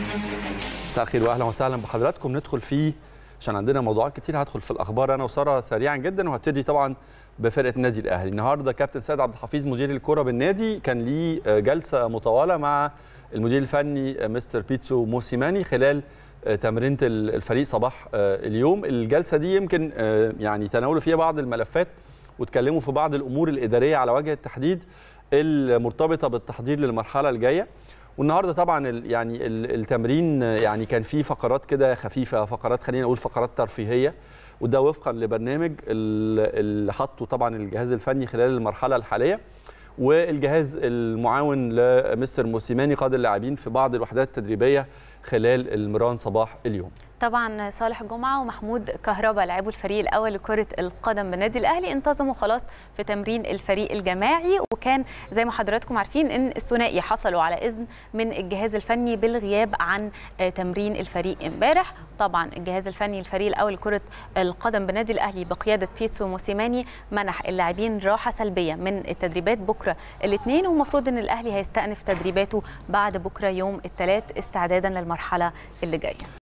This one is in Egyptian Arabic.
مساء الخير واهلا وسهلا بحضراتكم ندخل فيه عشان عندنا موضوعات كتير هدخل في الاخبار انا وساره سريعا جدا وهبتدي طبعا بفرقه النادي الاهلي النهارده كابتن سيد عبد الحفيظ مدير الكره بالنادي كان ليه جلسه مطوله مع المدير الفني مستر بيتسو موسيماني خلال تمرينه الفريق صباح اليوم الجلسه دي يمكن يعني تناولوا فيها بعض الملفات واتكلموا في بعض الامور الاداريه على وجه التحديد المرتبطه بالتحضير للمرحله الجايه والنهارده طبعا يعني التمرين يعني كان فيه فقرات كده خفيفه فقرات خلينا نقول فقرات ترفيهيه وده وفقا لبرنامج اللي حطه طبعا الجهاز الفني خلال المرحله الحاليه والجهاز المعاون لمستر موسيماني قاد اللاعبين في بعض الوحدات التدريبيه خلال المران صباح اليوم طبعا صالح جمعه ومحمود كهربا لاعبو الفريق الاول لكره القدم بالنادي الاهلي انتظموا خلاص في تمرين الفريق الجماعي وكان زي ما حضراتكم عارفين ان الثنائي حصلوا على اذن من الجهاز الفني بالغياب عن تمرين الفريق امبارح طبعا الجهاز الفني الفريق الاول لكره القدم بالنادي الاهلي بقياده بيتسو موسيماني منح اللاعبين راحه سلبيه من التدريبات بكره الاثنين ومفروض ان الاهلي هيستأنف تدريباته بعد بكره يوم الثلاث استعدادا للمرحله اللي جايه